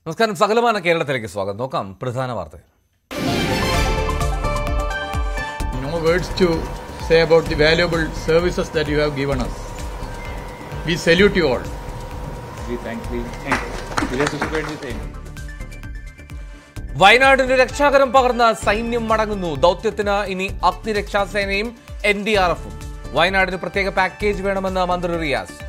നമസ്കാരം സകലമാന കേരളത്തിലേക്ക് സ്വാഗതം നോക്കാം പ്രധാന വാർത്തകൾ no words to say about the valuable services that you have given us. We salute you all. We thank we thank we just spread the same. വയനാടിന് രക്ഷാകരം പകർന്ന സൈന്യം മടങ്ങുന്നു ദൗത്യത്തിന് ഇനി അഗ്നിരക്ഷാസേനയും എൻ ഡി ആർ എഫും വയനാടിന് പ്രത്യേക പാക്കേജ് വേണമെന്ന് മന്ത്രി റിയാസ്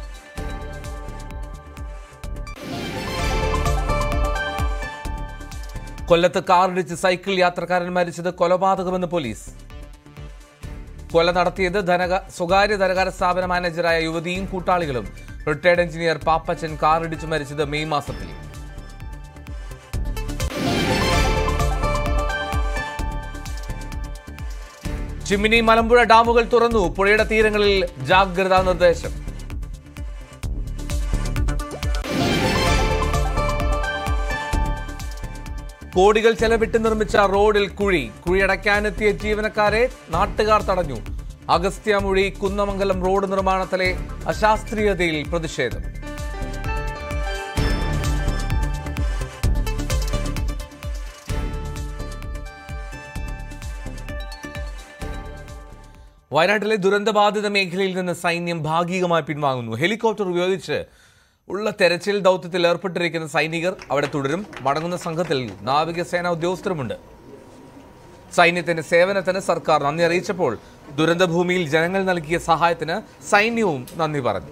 കൊല്ലത്ത് കാറിടിച്ച് സൈക്കിൾ യാത്രക്കാരൻ മരിച്ചത് കൊലപാതകമെന്ന് പോലീസ് കൊല നടത്തിയത് ധനക സ്വകാര്യ ധനകാര സ്ഥാപന മാനേജറായ യുവതിയും കൂട്ടാളികളും റിട്ടയർഡ് എഞ്ചിനീയർ പാപ്പച്ചൻ കാറിടിച്ച് മരിച്ചത് മെയ് മാസത്തിൽ ചിമ്മിനി മലമ്പുഴ ഡാമുകൾ തുറന്നു പുഴയുടെ തീരങ്ങളിൽ ജാഗ്രതാ നിർദ്ദേശം കോടികൾ ചെലവിട്ട് നിർമ്മിച്ച റോഡിൽ കുഴി കുഴിയടയ്ക്കാനെത്തിയ ജീവനക്കാരെ നാട്ടുകാർ തടഞ്ഞു അഗസ്ത്യമൊഴി കുന്നമംഗലം റോഡ് നിർമ്മാണത്തിലെ അശാസ്ത്രീയതയിൽ പ്രതിഷേധം വയനാട്ടിലെ ദുരന്തബാധിത മേഖലയിൽ നിന്ന് സൈന്യം ഭാഗികമായി പിൻവാങ്ങുന്നു ഹെലികോപ്റ്റർ ഉപയോഗിച്ച് ഉള്ള തെരച്ചിൽ ദൗത്യത്തിൽ ഏർപ്പെട്ടിരിക്കുന്ന സൈനികർ അവിടെ തുടരും മടങ്ങുന്ന സംഘത്തിൽ നാവികസേന ഉദ്യോഗസ്ഥരുമുണ്ട് സൈന്യത്തിന്റെ സേവനത്തിന് സർക്കാർ നന്ദി അറിയിച്ചപ്പോൾ ദുരന്തഭൂമിയിൽ ജനങ്ങൾ നൽകിയ സഹായത്തിന് സൈന്യവും നന്ദി പറഞ്ഞു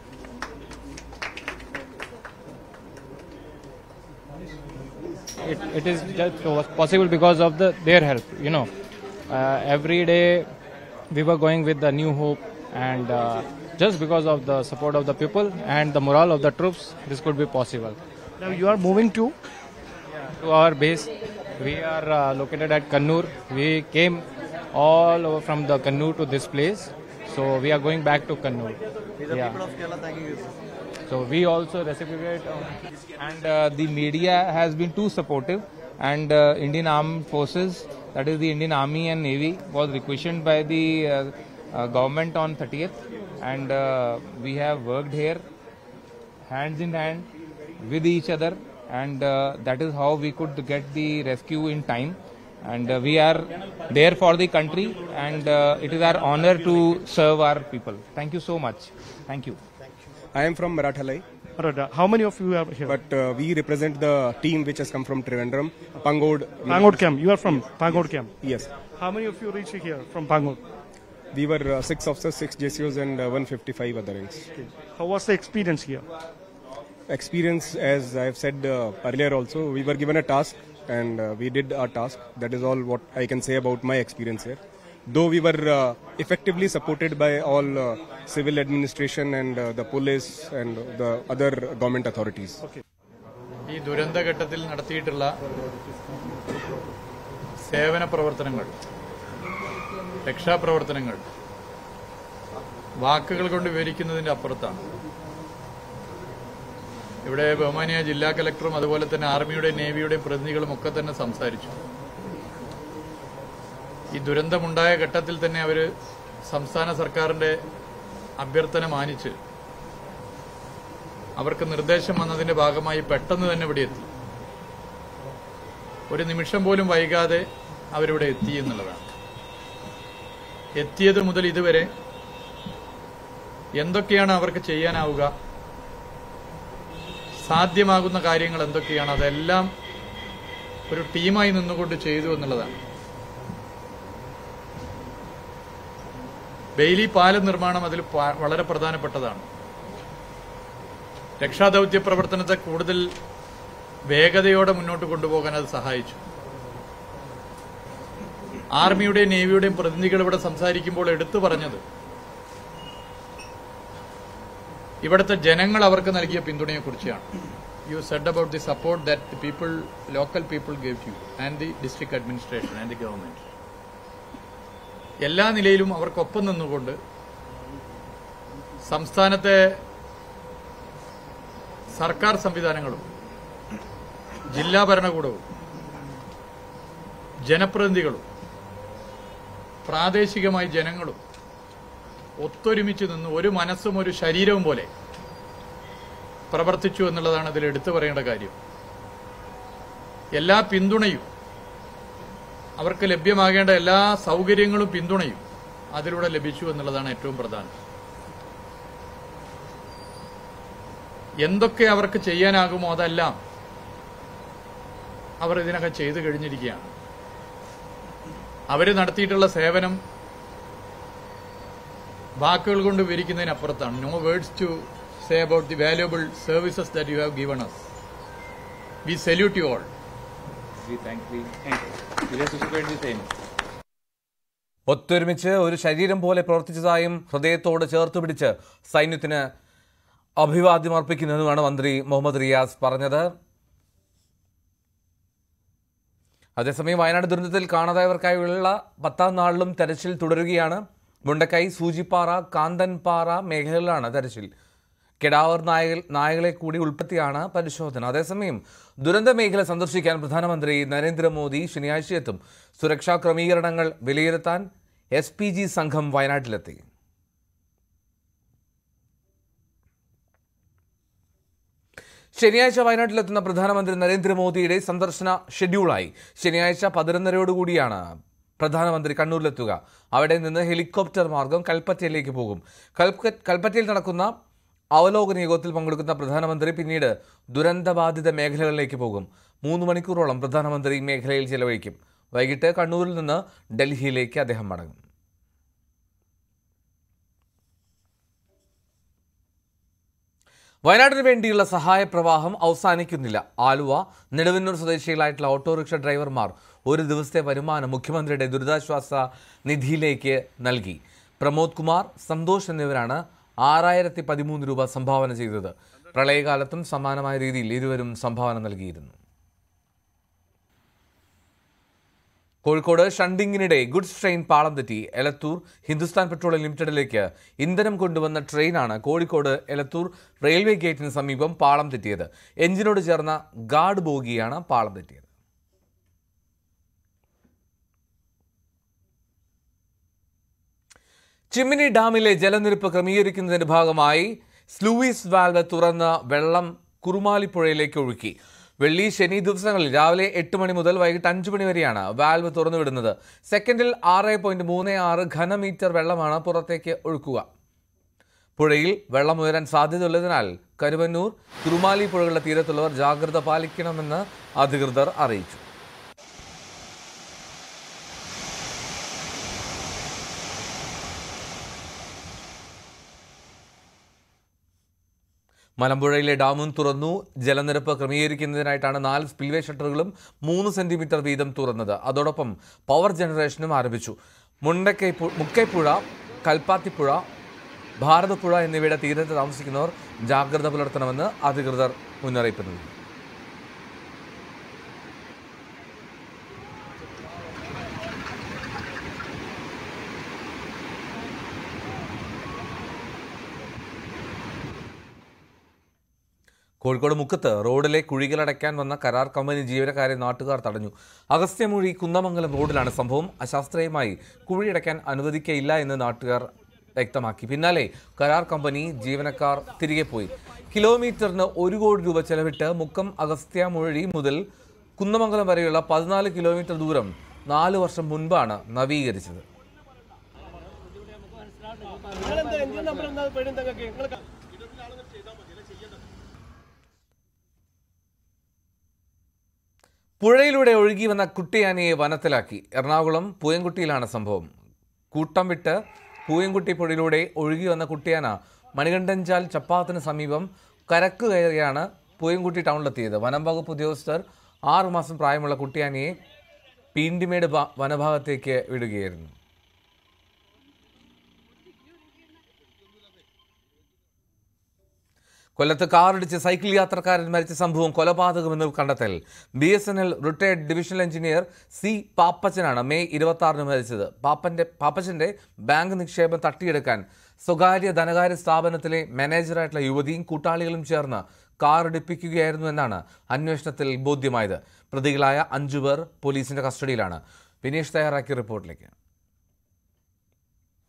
it, it is just was possible because of the their help you know uh, every day we were going with the new hope and uh, just because of the support of the people and the morale of the troops this could be possible Now you are moving to to our base we are uh, located at kannur we came all over from the kannur to this place so we are going back to kannur yeah. So we also reciprocate, uh, and uh, the media has been too supportive. And uh, Indian Armed Forces, that is the Indian Army and Navy, was requisitioned by the uh, uh, government on 30th, and uh, we have worked here hands in hand with each other, and uh, that is how we could get the rescue in time. And uh, we are there for the country, and uh, it is our honor to serve our people. Thank you so much. Thank you. I am from Marathalai, Arada. How many of you are here? but uh, we represent the team which has come from Trivandrum, Pangod. Pangod camp. You are from Pangod camp. Yes, How many of you reached here from Pangod? we were uh, six officers, six JCOs, and uh, 155 other ranks. How was the experience here? Experience, as I have said uh, earlier, also we were given a task and uh, we did our task. That is all what I can say about my experience here. Though we were uh, effectively supported by all uh, civil administration and uh, the police and the other government authorities. ഈ ദുരന്തഘട്ടത്തിൽ നടത്തിയിട്ടുള്ള സേവന പ്രവർത്തനങ്ങൾ രക്ഷാപ്രവർത്തനങ്ങൾ വാക്കുകൾ കൊണ്ട് വിവരിക്കുന്നതിന്റെ അപ്പുറത്താണ് ഇവിടെ ബഹുമാനിയ ജില്ലാ കലക്ടറും അതുപോലെ തന്നെ ആർമിയുടെയും നേവിയുടെയും പ്രതിനിധികളും ഒക്കെ തന്നെ സംസാരിച്ചു ഈ ദുരന്തമുണ്ടായ ഘട്ടത്തിൽ തന്നെ അവർ സംസ്ഥാന സർക്കാരിന്റെ അഭ്യർത്ഥന മാനിച്ച് അവർക്ക് നിർദ്ദേശം വന്നതിന്റെ ഭാഗമായി പെട്ടെന്ന് തന്നെ ഇവിടെ എത്തി ഒരു നിമിഷം പോലും വൈകാതെ അവരിവിടെ എത്തി എന്നുള്ളതാണ് എത്തിയത് മുതൽ ഇതുവരെ എന്തൊക്കെയാണ് അവർക്ക് ചെയ്യാനാവുക സാധ്യമാകുന്ന കാര്യങ്ങൾ എന്തൊക്കെയാണ് അതെല്ലാം ഒരു ടീമായി നിന്നുകൊണ്ട് ചെയ്തു എന്നുള്ളതാണ് ബെയിലി പാലം നിർമ്മാണം അതിൽ പ- വളരെ പ്രധാനപ്പെട്ടതാണ് രക്ഷാദൌത്യ പ്രവർത്തനത്തെ കൂടുതൽ വേഗതയോടെ മുന്നോട്ട് കൊണ്ടുപോകാൻ അത് സഹായിച്ചു ആർമിയുടെയും നേവിയുടെയും പ്രതിനിധികൾ ഇവിടെ സംസാരിക്കുമ്പോൾ എടുത്തു പറഞ്ഞത് ഇവിടുത്തെ ജനങ്ങൾ അവർക്ക് നൽകിയ പിന്തുണയെക്കുറിച്ചാണ് you said about the support that the people local people gave you and the district administration and the government എല്ലാ നിലയിലും അവർക്കൊപ്പം നിന്നുകൊണ്ട് സംസ്ഥാനത്തെ സർക്കാർ സംവിധാനങ്ങളും ജില്ലാ ഭരണകൂടവും ജനപ്രതിനിധികളും പ്രാദേശികമായി ജനങ്ങളും ഒത്തൊരുമിച്ച് നിന്ന് ഒരു മനസ്സും ഒരു ശരീരവും പോലെ പ്രവർത്തിച്ചു എന്നുള്ളതാണ് ഇതിൽ എടുത്തു പറയേണ്ട കാര്യം എല്ലാ പിന്തുണയും അവർക്ക് ലഭ്യമാകേണ്ട എല്ലാ സൗകര്യങ്ങളും പിന്തുണയും അതിലൂടെ ലഭിച്ചു എന്നുള്ളതാണ് ഏറ്റവും പ്രധാനം എന്തൊക്കെ അവർക്ക് ചെയ്യാനാകുമോ അതെല്ലാം അവർ ഇതിനകം ചെയ്തു കഴിഞ്ഞിരിക്കുകയാണ് അവർ നടത്തിയിട്ടുള്ള സേവനം വാക്കുകൾ കൊണ്ട് വിവരിക്കുന്നതിനപ്പുറത്താണ് no words to say about the valuable services that you have given us we salute you all We thankfully thank you. Let us celebrate the same. ഒത്തൊരുമിച്ച് ഒരു ശരീരം പോലെ പ്രവർത്തിച്ചതായും ഹൃദയത്തോട് ചേർത്ത് പിടിച്ച് സൈന്യത്തിന് അഭിവാദ്യം അർപ്പിക്കുന്നതുമാണ് മന്ത്രി മുഹമ്മദ് റിയാസ് പറഞ്ഞത് അതേസമയം വയനാട് ദുരന്തത്തിൽ കാണാതായവർക്കായുള്ള പത്താം നാളിലും തെരച്ചിൽ തുടരുകയാണ് മുണ്ടക്കൈ സൂചിപ്പാറ കാന്തൻപാറ മേഖലകളിലാണ് തെരച്ചിൽ കെടാവർ നായകൾ നായകളെ കൂടി ഉൾപ്പെടുത്തിയാണ് പരിശോധന അതേസമയം ദുരന്ത മേഖല സന്ദർശിക്കാൻ പ്രധാനമന്ത്രി നരേന്ദ്രമോദി ശനിയാഴ്ച എത്തും സുരക്ഷാ ക്രമീകരണങ്ങൾ വിലയിരുത്താൻ എസ് പി ജി സംഘം വയനാട്ടിലെത്തി ശനിയാഴ്ച വയനാട്ടിലെത്തുന്ന പ്രധാനമന്ത്രി നരേന്ദ്രമോദിയുടെ സന്ദർശന ഷെഡ്യൂളായി ശനിയാഴ്ച പതിനൊന്നരയോടുകൂടിയാണ് പ്രധാനമന്ത്രി കണ്ണൂരിലെത്തുക അവിടെ നിന്ന് ഹെലികോപ്റ്റർ മാർഗം കൽപ്പറ്റയിലേക്ക് പോകും കൽപ്പ കൽപ്പറ്റയിൽ നടക്കുന്ന അവലോകന യോഗത്തിൽ പങ്കെടുക്കുന്ന പ്രധാനമന്ത്രി പിന്നീട് ദുരന്തബാധിത മേഖലകളിലേക്ക് പോകും മൂന്ന് മണിക്കൂറോളം പ്രധാനമന്ത്രി മേഖലയിൽ ചെലവഴിക്കും വൈകിട്ട് കണ്ണൂരിൽ നിന്ന് ഡൽഹിയിലേക്ക് അദ്ദേഹം മടങ്ങും വയനാടിന് വേണ്ടിയുള്ള സഹായ പ്രവാഹം അവസാനിക്കുന്നില്ല ആലുവ നെടുവന്നൂർ സ്വദേശികളായിട്ടുള്ള ഓട്ടോറിക്ഷ ഡ്രൈവർമാർ ഒരു ദിവസത്തെ വരുമാനം മുഖ്യമന്ത്രിയുടെ ദുരിതാശ്വാസ നിധിയിലേക്ക് നൽകി പ്രമോദ് കുമാർ സന്തോഷ് എന്നിവരാണ് ആറായിരത്തി പതിമൂന്ന് രൂപ സംഭാവന ചെയ്തത് പ്രളയകാലത്തും സമാനമായ രീതിയിൽ ഇരുവരും സംഭാവന നൽകിയിരുന്നു കോഴിക്കോട് ഷണ്ടിങ്ങിനിടെ ഗുഡ്സ് ട്രെയിൻ പാളം തെറ്റി എലത്തൂർ ഹിന്ദുസ്ഥാൻ പെട്രോളിയം ലിമിറ്റഡിലേക്ക് ഇന്ധനം കൊണ്ടുവന്ന ട്രെയിനാണ് കോഴിക്കോട് എലത്തൂർ റെയിൽവേ ഗേറ്റിന് സമീപം പാളം തെറ്റിയത് എഞ്ചിനോട് ചേർന്ന ഗാർഡ് ബോഗിയാണ് പാളം തെറ്റിയത് ചിമ്മിനി ഡാമിലെ ജലനിരപ്പ് ക്രമീകരിക്കുന്നതിന്റെ ഭാഗമായി സ്ലൂയിസ് വാൽവ് തുറന്ന വെള്ളം കുറുമാലിപ്പുഴയിലേക്ക് ഒഴുക്കി വെള്ളി ശനി ദിവസങ്ങളിൽ രാവിലെ എട്ട് മണി മുതൽ വൈകിട്ട് അഞ്ച് മണി വരെയാണ് വാൽവ് തുറന്നുവിടുന്നത് സെക്കൻഡിൽ ആറ് പോയിന്റ് മൂന്ന് ആറ് ഘനമീറ്റർ വെള്ളമാണ് പുറത്തേക്ക് ഒഴുക്കുക പുഴയിൽ വെള്ളം ഉയരാൻ സാധ്യതയുള്ളതിനാൽ കരുവന്നൂർ കുറുമാലി പുഴകളുടെ തീരത്തുള്ളവർ ജാഗ്രത പാലിക്കണമെന്ന് അധികൃതർ അറിയിച്ചു മലമ്പുഴയിലെ ഡാമും തുറന്നു ജലനിരപ്പ് ക്രമീകരിക്കുന്നതിനായിട്ടാണ് നാല് സ്പിൽവേ ഷട്ടറുകളും മൂന്ന് സെന്റിമീറ്റർ വീതം തുറന്നത് അതോടൊപ്പം പവർ ജനറേഷനും ആരംഭിച്ചു മുണ്ടക്കൈ പു- മുക്കൈപ്പുഴ കൽപ്പാത്തിപ്പുഴ ഭാരതപ്പുഴ എന്നിവയുടെ തീരത്ത് താമസിക്കുന്നവർ ജാഗ്രത പുലർത്തണമെന്ന് അധികൃതർ മുന്നറിയിപ്പ് നൽകി കോഴിക്കോട് മുക്കത്ത് റോഡിലെ കുഴികളടയ്ക്കാൻ വന്ന കരാർ കമ്പനി ജീവനക്കാരെ നാട്ടുകാർ തടഞ്ഞു അഗസ്ത്യമൂഴി കുന്നമംഗലം റോഡിലാണ് സംഭവം അശാസ്ത്രീയമായി കുഴിയടയ്ക്കാൻ അനുവദിക്കയില്ല എന്ന് നാട്ടുകാർ വ്യക്തമാക്കി പിന്നാലെ കരാർ കമ്പനി ജീവനക്കാർ തിരികെ പോയി കിലോമീറ്ററിന് ഒരു കോടി രൂപ ചെലവിട്ട് മുക്കം അഗസ്ത്യമൂഴി മുതൽ കുന്നമംഗലം വരെയുള്ള പതിനാല് കിലോമീറ്റർ ദൂരം നാല് വർഷം മുൻപാണ് നവീകരിച്ചത് പുഴയിലൂടെ ഒഴുകി വന്ന കുട്ടിയാനയെ വനത്തിലാക്കി എറണാകുളം പൂയംകുട്ടിയിലാണ് സംഭവം കൂട്ടം വിട്ട് പൂയംകുട്ടി പുഴയിലൂടെ ഒഴുകി വന്ന കുട്ടിയാന മണികണ്ഠൻചാൽ ചപ്പാത്തിന് സമീപം കരക്ക് കയറിയാണ് പൂയംകുട്ടി ടൗണിലെത്തിയത് വനം വകുപ്പ് ഉദ്യോഗസ്ഥർ ആറു മാസം പ്രായമുള്ള കുട്ടിയാനയെ പീണ്ടിമേട് ഭ- വനഭാഗത്തേക്ക് വിടുകയായിരുന്നു കൊല്ലത്ത് കാറിടിച്ച് സൈക്കിൾ യാത്രക്കാരൻ മരിച്ച സംഭവം കൊലപാതകമെന്ന് കണ്ടെത്തൽ B S N L retired divisional engineer C പാപ്പച്ചനാണ് മെയ് ഇരുപത്തി ആറിന് മരിച്ചത് പാപ്പന്റെ പാപ്പച്ചന്റെ ബാങ്ക് നിക്ഷേപം തട്ടിയെടുക്കാൻ സ്വകാര്യ ധനകാര്യ സ്ഥാപനത്തിലെ മാനേജറായിട്ടുള്ള യുവതിയും കൂട്ടാളികളും ചേർന്ന് കാർ ഇടിപ്പിക്കുകയായിരുന്നു എന്നാണ് അന്വേഷണത്തിൽ ബോധ്യമായത് പ്രതികളായ അഞ്ചുപേർ പോലീസിന്റെ കസ്റ്റഡിയിലാണ് വിനീഷ് തയ്യാറാക്കിയ റിപ്പോർട്ടിലേക്ക്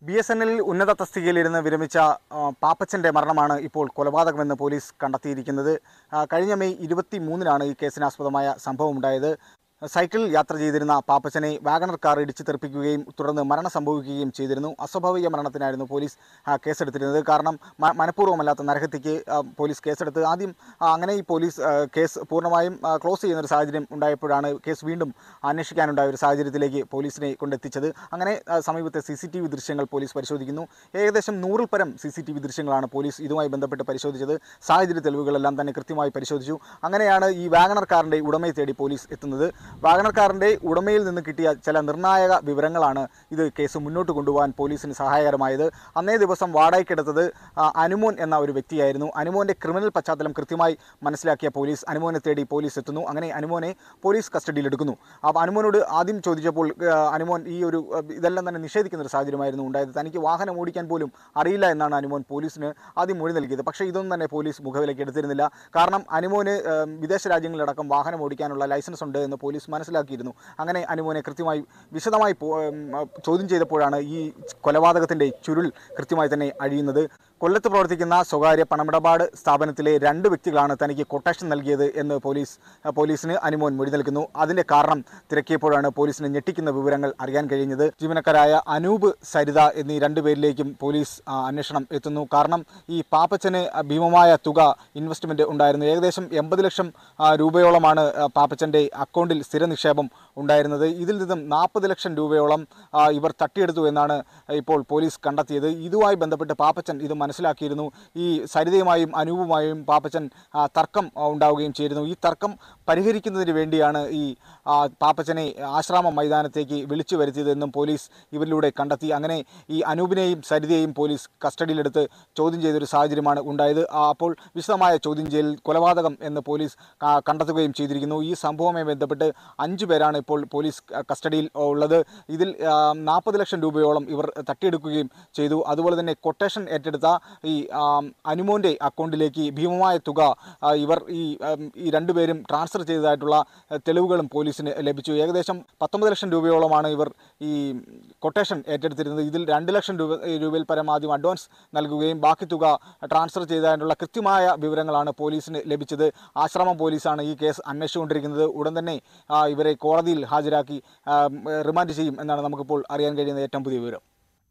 ബി എസ് എൻ എല്ലിൽ ഉന്നത തസ്തികയിലിരുന്ന് വിരമിച്ച ആ, പാപ്പച്ചൻ്റെ മരണമാണ് ഇപ്പോൾ കൊലപാതകമെന്ന് പോലീസ് കണ്ടെത്തിയിരിക്കുന്നത് ആ, കഴിഞ്ഞ മെയ് ഇരുപത്തി മൂന്നിനാണ് ഈ കേസിനാസ്പദമായ സംഭവമുണ്ടായത് സൈക്കിളിൽ യാത്ര ചെയ്തിരുന്ന പാപ്പച്ചനെ വാഗണർ കാർ ഇടിച്ചു തെറിപ്പിക്കുകയും തുടർന്ന് മരണം സംഭവിക്കുകയും ചെയ്തിരുന്നു അസ്വാഭാവിക മരണത്തിനായിരുന്നു പോലീസ് ആ, കേസെടുത്തിരുന്നത് കാരണം മ- മനഃപൂർവ്വമല്ലാത്ത നരഹത്യക്ക് ആ, പോലീസ് കേസെടുത്ത് ആദ്യം ആ, അങ്ങനെ ഈ പോലീസ് ആ, കേസ് പൂർണ്ണമായും ആ, ക്ലോസ് ചെയ്യുന്ന ഒരു സാഹചര്യം ഉണ്ടായപ്പോഴാണ് കേസ് വീണ്ടും അന്വേഷിക്കാനുണ്ടായ ഒരു സാഹചര്യത്തിലേക്ക് പോലീസിനെ കൊണ്ടെത്തിച്ചത് അങ്ങനെ ആ, സമീപത്തെ സി സി ടി വി ദൃശ്യങ്ങൾ പോലീസ് പരിശോധിക്കുന്നു ഏകദേശം നൂറിൽ പരം സി സി ടി വി ദൃശ്യങ്ങളാണ് പോലീസ് ഇതുമായി ബന്ധപ്പെട്ട് പരിശോധിച്ചത് സാഹചര്യ തെളിവുകളെല്ലാം തന്നെ കൃത്യമായി പരിശോധിച്ചു അങ്ങനെയാണ് ഈ വാഗണർ കാറിൻ്റെ ഉടമയെ തേടി പോലീസ് എത്തുന്നത് വാഗണർ കാറിൻ്റെ ഉടമയിൽ നിന്ന് കിട്ടിയ ചില നിർണായക വിവരങ്ങളാണ് ഇത് കേസ് മുന്നോട്ട് കൊണ്ടുപോകാൻ പോലീസിന് സഹായകരമായത് അന്നേ ദിവസം വാടകയ്ക്കെടുത്തത് ആ, അനുമോൻ എന്ന ഒരു വ്യക്തിയായിരുന്നു അനുമോൻ്റെ ക്രിമിനൽ പശ്ചാത്തലം കൃത്യമായി മനസ്സിലാക്കിയ പോലീസ് അനുമോനെ തേടി പോലീസ് എത്തുന്നു അങ്ങനെ അനുമോനെ പോലീസ് കസ്റ്റഡിയിലെടുക്കുന്നു അപ്പോൾ അനുമോനോട് ആദ്യം ചോദിച്ചപ്പോൾ ആ, അനുമോൻ ഈ ഒരു ആ, ഇതെല്ലാം തന്നെ നിഷേധിക്കുന്ന ഒരു സാഹചര്യമായിരുന്നു ഉണ്ടായത് തനിക്ക് വാഹനം ഓടിക്കാൻ പോലും അറിയില്ല എന്നാണ് അനുമോൻ പോലീസിന് ആദ്യം മൊഴി നൽകിയത് പക്ഷേ ഇതൊന്നും തന്നെ പോലീസ് മുഖവിലേക്ക് എടുത്തിരുന്നില്ല കാരണം അനുമോന് ആ, വിദേശ രാജ്യങ്ങളിലടക്കം വാഹനം ഓടിക്കാനുള്ള ലൈസൻസ് ഉണ്ട് എന്ന് പോലീസ് മനസ്സിലാക്കിയിരുന്നു അങ്ങനെ അനുമോനെ കൃത്യമായി വിശദമായി പോ- ഉം, ആ, ചോദ്യം ചെയ്തപ്പോഴാണ് ഈ കൊലപാതകത്തിൻ്റെ ചുരുൾ കൃത്യമായി തന്നെ അഴിയുന്നത് കൊല്ലത്ത് പ്രവർത്തിക്കുന്ന സ്വകാര്യ പണമിടപാട് സ്ഥാപനത്തിലെ രണ്ട് വ്യക്തികളാണ് തനിക്ക് കൊട്ടേഷൻ നൽകിയത് എന്ന് പോലീസ് ആ, പോലീസിന് അനുമോൻ മൊഴി നൽകുന്നു അതിൻ്റെ കാരണം തിരക്കിയപ്പോഴാണ് പോലീസിന് ഞെട്ടിക്കുന്ന വിവരങ്ങൾ അറിയാൻ കഴിഞ്ഞത് ജീവനക്കാരായ അനൂപ് സരിത എന്നീ രണ്ടുപേരിലേക്കും പോലീസ് ആ, അന്വേഷണം എത്തുന്നു കാരണം ഈ പാപ്പച്ചന് ഭീമമായ തുക ഇൻവെസ്റ്റ്മെൻറ്റ് ഉണ്ടായിരുന്നു ഏകദേശം എൺപത് ലക്ഷം ആ, രൂപയോളമാണ് ആ, പാപ്പച്ചൻ്റെ അക്കൗണ്ടിൽ സ്ഥിര നിക്ഷേപം ഉണ്ടായിരുന്നത് ഇതിൽ നിന്നും നാൽപ്പത് ലക്ഷം രൂപയോളം ആ, ഇവർ തട്ടിയെടുത്തു എന്നാണ് ഇപ്പോൾ പോലീസ് കണ്ടെത്തിയത് ഇതുമായി ബന്ധപ്പെട്ട് പാപ്പച്ചൻ ഇത് മനസ്സിലാക്കിയിരുന്നു ഈ സരിതയുമായും അനൂപുമായും പാപ്പച്ചൻ ആ, തർക്കം ആ, ഉണ്ടാവുകയും ചെയ്തിരുന്നു ഈ തർക്കം പരിഹരിക്കുന്നതിന് വേണ്ടിയാണ് ഈ ആ, പാപ്പച്ചനെ ആശ്രാമ മൈതാനത്തേക്ക് വിളിച്ചു വരുത്തിയതെന്നും പോലീസ് ഇവരിലൂടെ കണ്ടെത്തി അങ്ങനെ ഈ അനൂപിനെയും സരിതയെയും പോലീസ് കസ്റ്റഡിയിലെടുത്ത് ചോദ്യം ചെയ്തൊരു സാഹചര്യമാണ് ഉണ്ടായത് ആ, അപ്പോൾ വിശദമായ ചോദ്യം ചെയ്യൽ കൊലപാതകം എന്ന് പോലീസ് ആ, കണ്ടെത്തുകയും ചെയ്തിരിക്കുന്നു ഈ സംഭവവുമായി ബന്ധപ്പെട്ട് അഞ്ചു പേരാണ് ഇപ്പോൾ പോലീസ് ക- കസ്റ്റഡിയിൽ ഉള്ളത് ഇതിൽ നാൽപ്പത് ലക്ഷം രൂപയോളം ഇവർ തട്ടിയെടുക്കുകയും ചെയ്തു അതുപോലെ തന്നെ കൊട്ടേഷൻ ഏറ്റെടുത്ത ഈ ആം, അനുമോൻ്റെ അക്കൗണ്ടിലേക്ക് ഭീമമായ തുക ആ, ഇവർ ഈ ആം, ഈ രണ്ടുപേരും ട്രാൻസ്ഫർ ചെയ്തതായിട്ടുള്ള ആ, തെളിവുകളും പോലീസിന് ലഭിച്ചു ഏകദേശം പത്തൊമ്പത് ലക്ഷം രൂപയോളമാണ് ഇവർ ഈ കൊട്ടേഷൻ ഏറ്റെടുത്തിരുന്നത് ഇതിൽ രണ്ട് ലക്ഷം രൂപ രൂപയിൽ പരം ആദ്യം അഡ്വാൻസ് നൽകുകയും ബാക്കി തുക ട്രാൻസ്ഫർ ചെയ്തതായിട്ടുള്ള കൃത്യമായ വിവരങ്ങളാണ് പോലീസിന് ലഭിച്ചത് ആശ്രമം പോലീസാണ് ഈ കേസ് അന്വേഷിച്ചുകൊണ്ടിരിക്കുന്നത് ഉടൻ തന്നെ ആ, ഇവരെ കോടതിയിൽ ഹാജരാക്കി ആ, റിമാൻഡ് ചെയ്യും എന്നാണ് നമുക്കിപ്പോൾ അറിയാൻ കഴിയുന്ന ഏറ്റവും പുതിയ വിവരം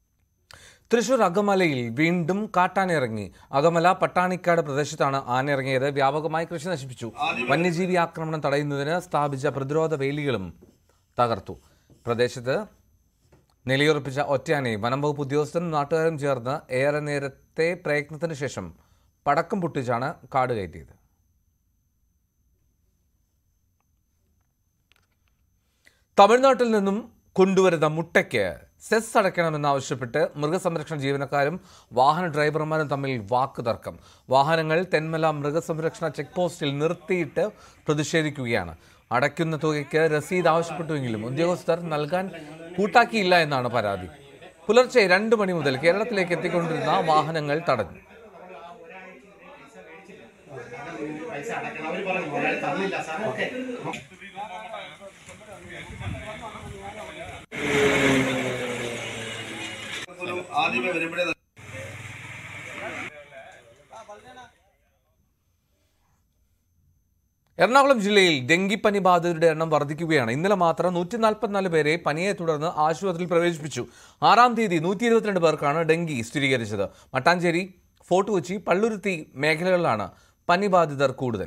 തൃശൂർ അകമലയിൽ വീണ്ടും കാട്ടാനിറങ്ങി അകമല പട്ടാണിക്കാട് പ്രദേശത്താണ് ആന ഇറങ്ങിയത് വ്യാപകമായി കൃഷി നശിപ്പിച്ചു വന്യജീവി ആക്രമണം തടയുന്നതിന് സ്ഥാപിച്ച പ്രതിരോധ വേലികളും തകർത്തു പ്രദേശത്ത് നിലയുറപ്പിച്ച ഒറ്റയാനയെ വനം വകുപ്പ് ഉദ്യോഗസ്ഥരും നാട്ടുകാരും ചേർന്ന് ഏറെ നേരത്തെ പ്രയത്നത്തിന് ശേഷം പടക്കം പൊട്ടിച്ചാണ് കാട് കയറ്റിയത് തമിഴ്നാട്ടിൽ നിന്നും കൊണ്ടുവരുന്ന മുട്ടയ്ക്ക് സെസ് അടയ്ക്കണമെന്നാവശ്യപ്പെട്ട് മൃഗസംരക്ഷണ ജീവനക്കാരും വാഹന ഡ്രൈവർമാരും തമ്മിൽ വാക്ക് തർക്കം വാഹനങ്ങൾ തെന്മല മൃഗസംരക്ഷണ ചെക്ക് പോസ്റ്റിൽ നിർത്തിയിട്ട് പ്രതിഷേധിക്കുകയാണ് അടയ്ക്കുന്ന തുകയ്ക്ക് രസീത് ആവശ്യപ്പെട്ടുവെങ്കിലും ഉദ്യോഗസ്ഥർ നൽകാൻ കൂട്ടാക്കിയില്ല എന്നാണ് പരാതി പുലർച്ചെ രണ്ട് മണി മുതൽ കേരളത്തിലേക്ക് എത്തിക്കൊണ്ടിരുന്ന വാഹനങ്ങൾ തടഞ്ഞു എറണാകുളം ജില്ലയിൽ ഡെങ്കിപ്പനി ബാധിതരുടെ എണ്ണം വർദ്ധിക്കുകയാണ് ഇന്നലെ മാത്രം നൂറ്റി നാൽപ്പത്തിനാല് പേരെ പനിയെ തുടർന്ന് ആശുപത്രിയിൽ പ്രവേശിപ്പിച്ചു ആറാം തീയതി നൂറ്റി ഇരുപത്തിരണ്ട് പേർക്കാണ് ഡെങ്കി സ്ഥിരീകരിച്ചത് മട്ടാഞ്ചേരി ഫോർട്ട് കൊച്ചി പള്ളുരുത്തി മേഖലകളിലാണ് പനി ബാധിതർ കൂടുതൽ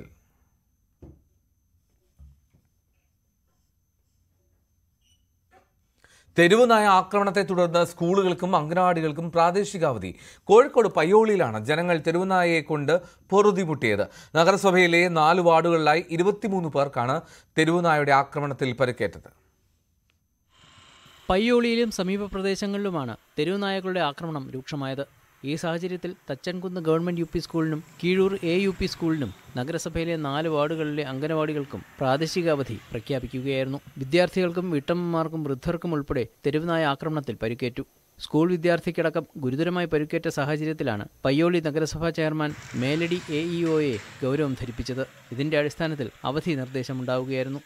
തെരുവ് നായ ആക്രമണത്തെ തുടർന്ന് സ്കൂളുകൾക്കും അംഗനവാടികൾക്കും പ്രാദേശിക അവധി കോഴിക്കോട് പയ്യോളിയിലാണ് ജനങ്ങൾ തെരുവ് നായയെ കൊണ്ട് പൊറുതിമുട്ടിയത് നഗരസഭയിലെ നാല് വാർഡുകളിലായി ഇരുപത്തിമൂന്ന് പേർക്കാണ് തെരുവ് നായയുടെ ആക്രമണത്തിൽ പരിക്കേറ്റത് പയ്യോളിയിലും സമീപ പ്രദേശങ്ങളിലുമാണ് തെരുവുനായകളുടെ ആക്രമണം രൂക്ഷമായത് ഈ സാഹചര്യത്തിൽ തച്ചൻകുന്ന് ഗവൺമെന്റ് യു പി സ്കൂളിനും കീഴൂർ എ യു പി സ്കൂളിനും നഗരസഭയിലെ നാല് വാർഡുകളിലെ അംഗനവാടികൾക്കും പ്രാദേശിക അവധി പ്രഖ്യാപിക്കുകയായിരുന്നു വിദ്യാർത്ഥികൾക്കും വീട്ടമ്മമാർക്കും വൃദ്ധർക്കും ഉൾപ്പെടെ തെരുവുനായ ആക്രമണത്തിൽ പരിക്കേറ്റു സ്കൂൾ വിദ്യാർത്ഥിക്കടക്കം ഗുരുതരമായി പരിക്കേറ്റ സാഹചര്യത്തിലാണ് പയ്യോളി നഗരസഭാ ചെയർമാൻ മേലടി എ ഇ ഒയെ ഗൗരവം ധരിപ്പിച്ചത് ഇതിന്റെ അടിസ്ഥാനത്തിൽ അവധി നിർദ്ദേശമുണ്ടാവുകയായിരുന്നു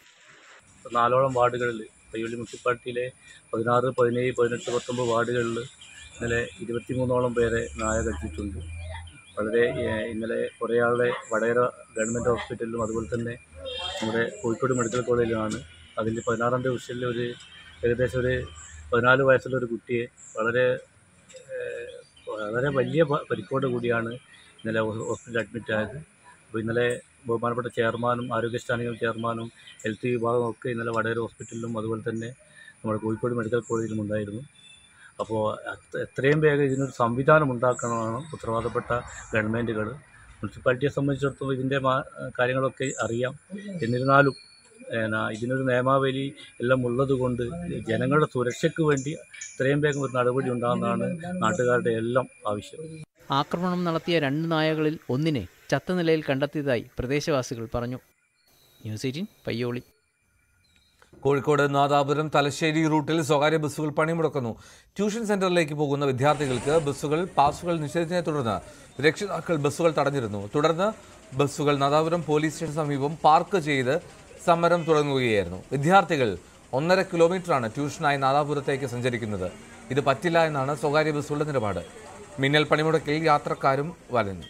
നാലോളം വാർഡുകളിൽ പയ്യോളി മുനിസിപ്പാലിറ്റിയിലെ പതിനാറ് പതിനേഴ് പതിനെട്ട് പത്തൊമ്പത് വാർഡുകളിൽ ഇന്നലെ ഇരുപത്തിമൂന്നോളം പേരെ നായ കടിച്ചിട്ടുണ്ട് വളരെ ഏഹ്, ഇന്നലെ കുറേ ആളുടെ വടകര ഗവൺമെൻറ് ഹോസ്പിറ്റലിലും അതുപോലെ തന്നെ നമ്മുടെ കോഴിക്കോട് മെഡിക്കൽ കോളേജിലുമാണ് അതിൽ പതിനാറാം ഡിവിഷനിൽ ഒരു ഏകദേശം ഒരു പതിനാല് വയസ്സുള്ള ഒരു കുട്ടിയെ വളരെ ഏഹ്, വളരെ വലിയ പ- പരിക്കോട് കൂടിയാണ് ഇന്നലെ ഹോ- ഹോസ്പിറ്റലിൽ അഡ്മിറ്റ് ആയത് അപ്പോൾ ഇന്നലെ ബഹുമാനപ്പെട്ട ചെയർമാനും ആരോഗ്യ സ്റ്റാൻഡിംഗ് ചെയർമാനും ഹെൽത്ത് വിഭാഗവും ഒക്കെ ഇന്നലെ വടകര ഹോസ്പിറ്റലിലും അതുപോലെ തന്നെ നമ്മുടെ കോഴിക്കോട് മെഡിക്കൽ കോളേജിലും ഉണ്ടായിരുന്നു അപ്പോൾ അത് എത്രയും വേഗം ഇതിനൊരു സംവിധാനം ഉണ്ടാക്കണമെന്നാണ് ഉത്തരവാദപ്പെട്ട ഗവൺമെൻറ്റുകൾ മുനിസിപ്പാലിറ്റിയെ സംബന്ധിച്ചിടത്തോളം ഇതിൻ്റെ മാ കാര്യങ്ങളൊക്കെ അറിയാം എന്നിരുന്നാലും ഏനാ ഇതിനൊരു നിയമാവലി എല്ലാം ഉള്ളത് കൊണ്ട് ജനങ്ങളുടെ സുരക്ഷയ്ക്ക് വേണ്ടി എത്രയും വേഗം ഒരു നടപടി ഉണ്ടാകുന്നതാണ് നാട്ടുകാരുടെ എല്ലാം ആവശ്യം ആക്രമണം നടത്തിയ രണ്ട് നായകളിൽ ഒന്നിനെ ചത്ത നിലയിൽ കണ്ടെത്തിയതായി പ്രദേശവാസികൾ പറഞ്ഞു ന്യൂസ് എയ്റ്റീൻ പയ്യോളി കോഴിക്കോട് നാദാപുരം തലശ്ശേരി റൂട്ടിൽ സ്വകാര്യ ബസ്സുകൾ പണിമുടക്കുന്നു ട്യൂഷൻ സെന്ററിലേക്ക് പോകുന്ന വിദ്യാർത്ഥികൾക്ക് ബസ്സുകൾ പാസുകൾ നിഷേധിച്ചതിനെ തുടർന്ന് രക്ഷിതാക്കൾ ബസ്സുകൾ തടഞ്ഞിരുന്നു തുടർന്ന് ബസ്സുകൾ നാദാപുരം പോലീസ് സ്റ്റേഷൻ സമീപം പാർക്ക് ചെയ്ത് സമരം തുടങ്ങുകയായിരുന്നു വിദ്യാർത്ഥികൾ ഒന്നര കിലോമീറ്ററാണ് ട്യൂഷനായി നാദാപുരത്തേക്ക് സഞ്ചരിക്കുന്നത് ഇത് പറ്റില്ല എന്നാണ് സ്വകാര്യ ബസ്സുകളുടെ നിലപാട് മിന്നൽ പണിമുടക്കിൽ യാത്രക്കാരും വലഞ്ഞു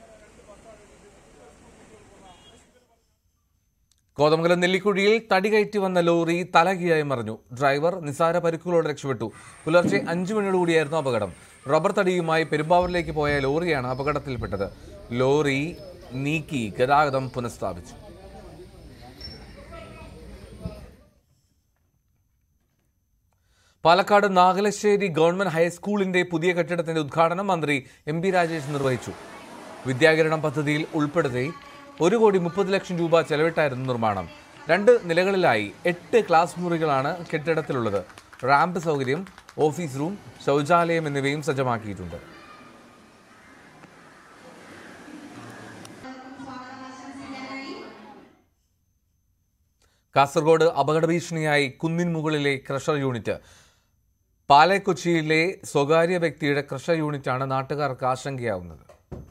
കോതമംഗലം നെല്ലിക്കുഴിയിൽ തടി കയറ്റി വന്ന ലോറി തലകീഴായി മറിഞ്ഞു ഡ്രൈവർ നിസാര പരിക്കുകളോടെ രക്ഷപ്പെട്ടു പുലർച്ചെ അഞ്ചു മണിയോടുകൂടിയായിരുന്നു അപകടം റബ്ബർ തടിയുമായി പെരുമ്പാവൂരിലേക്ക് പോയ ലോറിയാണ് അപകടത്തിൽപ്പെട്ടത് ലോറി നീക്കി ഗതാഗതം പുനഃസ്ഥാപിച്ചു പാലക്കാട് നാഗലശ്ശേരി ഗവൺമെന്റ് ഹൈസ്കൂളിന്റെ പുതിയ കെട്ടിടത്തിന്റെ ഉദ്ഘാടനം മന്ത്രി എം പി രാജേഷ് നിർവഹിച്ചു വിദ്യാകിരണം പദ്ധതിയിൽ ഉൾപ്പെടുത്തി ഒരു കോടി മുപ്പത് ലക്ഷം രൂപ ചെലവിട്ടായിരുന്നു നിർമ്മാണം രണ്ട് നിലകളിലായി എട്ട് ക്ലാസ് മുറികളാണ് കെട്ടിടത്തിലുള്ളത് റാമ്പ് സൗകര്യം ഓഫീസ് റൂം ശൗചാലയം എന്നിവയും സജ്ജമാക്കിയിട്ടുണ്ട് കാസർഗോഡ് അപകട ഭീഷണിയായി കുന്നിൻ മുകളിലെ ക്രഷർ യൂണിറ്റ് പാലക്കൊച്ചിയിലെ സ്വകാര്യ വ്യക്തിയുടെ ക്രഷർ യൂണിറ്റാണ് നാട്ടുകാർക്ക് ആശങ്കയാവുന്നത്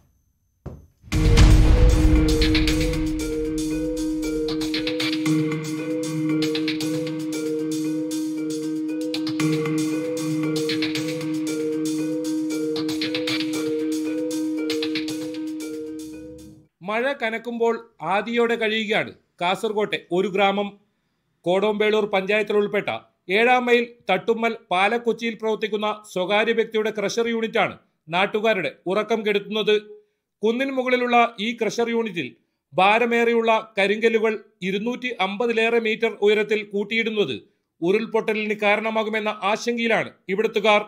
മഴ കനക്കുമ്പോൾ ആദിയോടെ കഴിയുകയാണ് കാസർകോട്ടെ ഒരു ഗ്രാമം കോടോമ്പേളൂർ പഞ്ചായത്തിൽ ഉൾപ്പെട്ട ഏഴാം മൈൽ തട്ടുമ്മൽ പാലക്കൊച്ചിയിൽ പ്രവർത്തിക്കുന്ന സ്വകാര്യ വ്യക്തിയുടെ ക്രഷർ യൂണിറ്റാണ് നാട്ടുകാരുടെ ഉറക്കം കെടുത്തുന്നത് കുന്നിന് മുകളിലുള്ള ഈ ക്രഷർ യൂണിറ്റിൽ ഭാരമേറിയുള്ള കരിങ്കല്ലുകൾ ഇരുന്നൂറ്റി അമ്പതിലേറെ മീറ്റർ ഉയരത്തിൽ കൂട്ടിയിടുന്നത് ഉരുൾപൊട്ടലിന് കാരണമാകുമെന്ന ആശങ്കയിലാണ് ഇവിടുത്തുകാർ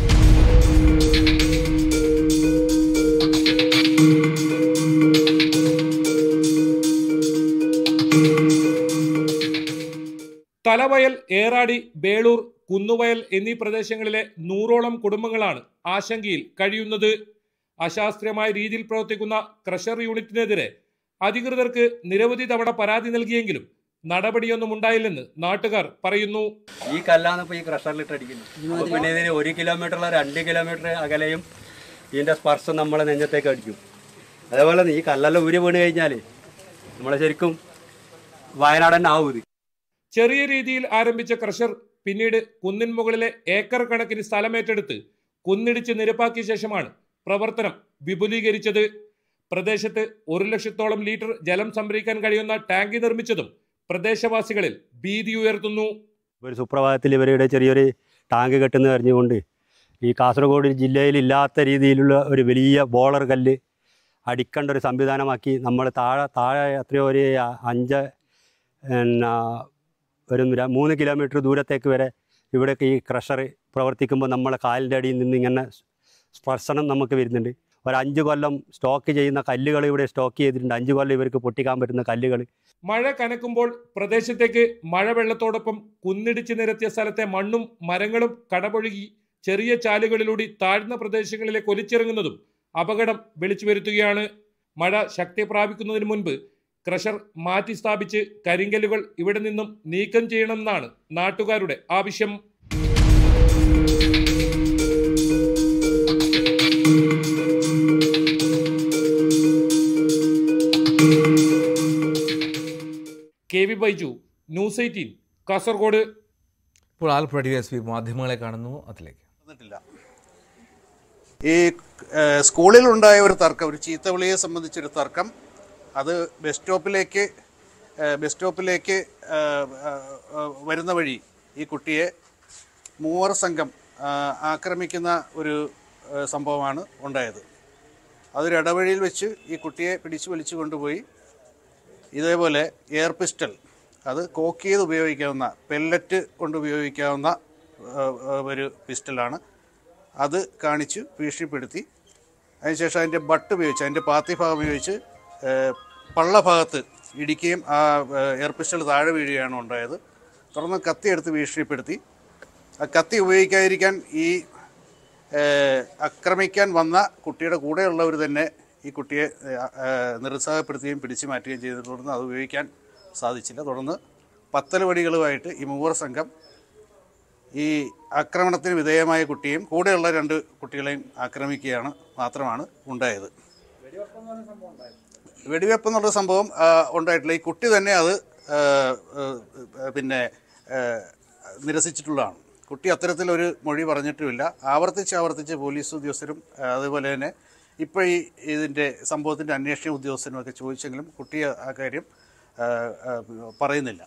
തലവയൽ ഏറാടി ബേളൂർ കുന്നുവയൽ എന്നീ പ്രദേശങ്ങളിലെ നൂറോളം കുടുംബങ്ങളാണ് ആശങ്കയിൽ കഴിയുന്നത് അശാസ്ത്രീയമായ രീതിയിൽ പ്രവർത്തിക്കുന്ന ക്രഷർ യൂണിറ്റിനെതിരെ അധികൃതർക്ക് നിരവധി തവണ പരാതി നൽകിയെങ്കിലും നടപടിയൊന്നും ഉണ്ടായില്ലെന്ന് നാട്ടുകാർ പറയുന്നു ഈ കല്ലാണ് ഇപ്പോൾ ഈ ക്രഷറിലിട്ട് അടിക്കുന്നത് അപ്പോൾ പിന്നെ ഇതിന് ഒരു കിലോമീറ്ററുള്ള രണ്ട് കിലോമീറ്റർ അകലെയും ഇതിൻ്റെ സ്പർശം നമ്മളെ നെഞ്ചത്തേക്ക് അടിക്കും അതേപോലെ തന്നെ ഈ കല്ലെല്ലാം ഊരി വീണ് കഴിഞ്ഞാൽ നമ്മളെ ശരിക്കും വയനാട് തന്നെ ആവും ഇത് ചെറിയ രീതിയിൽ ആരംഭിച്ച ക്രഷർ പിന്നീട് കുന്നിൻ മുകളിലെ ഏക്കർ കണക്കിന് സ്ഥലമേറ്റെടുത്ത് കുന്നിടിച്ച് നിരപ്പാക്കിയ ശേഷമാണ് പ്രവർത്തനം വിപുലീകരിച്ചത് പ്രദേശത്ത് ഒരു ലക്ഷത്തോളം ലിറ്റർ ജലം സംഭരിക്കാൻ കഴിയുന്ന ടാങ്ക് നിർമ്മിച്ചതും പ്രദേശവാസികളിൽ ഭീതി ഉയർത്തുന്നു ഒരു സുപ്രഭാതത്തിൽ ഇവരുടെ ചെറിയൊരു ടാങ്ക് കെട്ടുന്ന അറിഞ്ഞുകൊണ്ട് ഈ കാസർഗോഡ് ജില്ലയിൽ ഇല്ലാത്ത രീതിയിലുള്ള ഒരു വലിയ ബോളർ കല്ല് അടിക്കേണ്ട ഒരു സംവിധാനമാക്കി നമ്മൾ താഴെ താഴെ എത്രയോ ഒരു അഞ്ച് പിന്നെ ഒരു ര- മൂന്ന് കിലോമീറ്റർ ദൂരത്തേക്ക് വരെ ഇവിടെയൊക്കെ ഈ ക്രഷർ പ്രവർത്തിക്കുമ്പോൾ നമ്മളെ കാലിൻ്റെ അടിയിൽ നിന്ന് ഇങ്ങനെ സ്പർശനം നമുക്ക് വരുന്നുണ്ട് ഒരു അഞ്ച് കൊല്ലം സ്റ്റോക്ക് ചെയ്യുന്ന കല്ലുകൾ ഇവിടെ സ്റ്റോക്ക് ചെയ്തിട്ടുണ്ട് അഞ്ച് കൊല്ലം ഇവർക്ക് പൊട്ടിക്കാൻ പറ്റുന്ന കല്ലുകൾ മഴ കനക്കുമ്പോൾ പ്രദേശത്തേക്ക് മഴവെള്ളത്തോടൊപ്പം കുന്നിടിച്ച് നിരത്തിയ സ്ഥലത്തെ മണ്ണും മരങ്ങളും കടപൊഴുകി ചെറിയ ചാലുകളിലൂടെ താഴ്ന്ന പ്രദേശങ്ങളിലേക്ക് ഒലിച്ചിറങ്ങുന്നതും അപകടം വിളിച്ചു വരുത്തുകയാണ് മഴ ശക്തി പ്രാപിക്കുന്നതിന് മുൻപ് ക്രഷർ മാറ്റി സ്ഥാപിച്ച് കരിങ്കല്ലുകൾ ഇവിടെ നിന്നും നീക്കം ചെയ്യണമെന്നാണ് നാട്ടുകാരുടെ ആവശ്യം K V Baiju news eighteen Kasaragod ഇപ്പോൾ ആലപ്പുഴ ഡി എസ് പി മാധ്യമങ്ങളെ കാണുന്നു അതിലേക്ക് വന്നിട്ടില്ല ഈ ഏഹ്, സ്കൂളിലുണ്ടായ ഒരു തർക്കം ഒരു ചീത്തവിളിയെ സംബന്ധിച്ചൊരു തർക്കം അത് ബസ് സ്റ്റോപ്പിലേക്ക് ഏഹ്, ബസ് സ്റ്റോപ്പിലേക്ക് ഏഹ്, ഏഹ്, വരുന്ന വഴി ഈ കുട്ടിയെ മൂവർ സംഘം ആഹ്, ആക്രമിക്കുന്ന ഒരു ഏഹ്, സംഭവമാണ് ഉണ്ടായത് അതൊരു ഇടവഴിയിൽ വെച്ച് ഈ കുട്ടിയെ പിടിച്ചു വലിച്ചു കൊണ്ടുപോയി ഇതേപോലെ എയർ പിസ്റ്റൾ അത് കോക്ക് ചെയ്ത് ഉപയോഗിക്കാവുന്ന പെല്ലറ്റ് കൊണ്ട് ഉപയോഗിക്കാവുന്ന ഏഹ്, ഏഹ്, ഒരു പിസ്റ്റലാണ് അത് കാണിച്ചു ഭീഷണിപ്പെടുത്തി അതിനുശേഷം അതിൻ്റെ ബട്ട് ഉപയോഗിച്ച് അതിൻ്റെ പാത്തി ഭാഗം ഉപയോഗിച്ച് ഏഹ്, പള്ള ഭാഗത്ത് ഇടിക്കുകയും ആ ഏഹ്, എയർ പിസ്റ്റൾ താഴെ വീഴുകയാണ് ഉണ്ടായത് തുടർന്ന് കത്തി എടുത്ത് ഭീഷണിപ്പെടുത്തി ആ കത്തി ഉപയോഗിക്കാതിരിക്കാൻ ഈ ഏഹ്, ആക്രമിക്കാൻ വന്ന കുട്ടിയുടെ കൂടെയുള്ളവർ തന്നെ ഈ കുട്ടിയെ ഏഹ്, ഏഹ്, നിരുത്സാഹപ്പെടുത്തുകയും പിടിച്ചു മാറ്റുകയും ചെയ്തിട്ട് തുടർന്ന് അത് ഉപയോഗിക്കാൻ സാധിച്ചില്ല തുടർന്ന് പത്തൽ വടികളുമായിട്ട് ഈ മൂവർ സംഘം ഈ ആക്രമണത്തിന് വിധേയമായ കുട്ടിയും കൂടെയുള്ള രണ്ട് കുട്ടികളെയും ആക്രമിക്കുകയാണ് മാത്രമാണ് ഉണ്ടായത് വെടിവെപ്പ് എന്നുള്ള സംഭവം ആ, ഉണ്ടായിട്ടില്ല ഈ കുട്ടി തന്നെ അത് ആ, ആ, പിന്നെ ആ, നിരസിച്ചിട്ടുള്ളതാണ് കുട്ടി അത്തരത്തിലൊരു മൊഴി പറഞ്ഞിട്ടുമില്ല ആവർത്തിച്ച് ആവർത്തിച്ച് പോലീസ് ഉദ്യോഗസ്ഥരും ആ, അതുപോലെ തന്നെ ഇപ്പോൾ ഈ ഇതിൻ്റെ സംഭവത്തിൻ്റെ അന്വേഷണ ഉദ്യോഗസ്ഥരും ഒക്കെ ചോദിച്ചെങ്കിലും കുട്ടി ആ- ആ കാര്യം ആ, ആ, പറയുന്നില്ല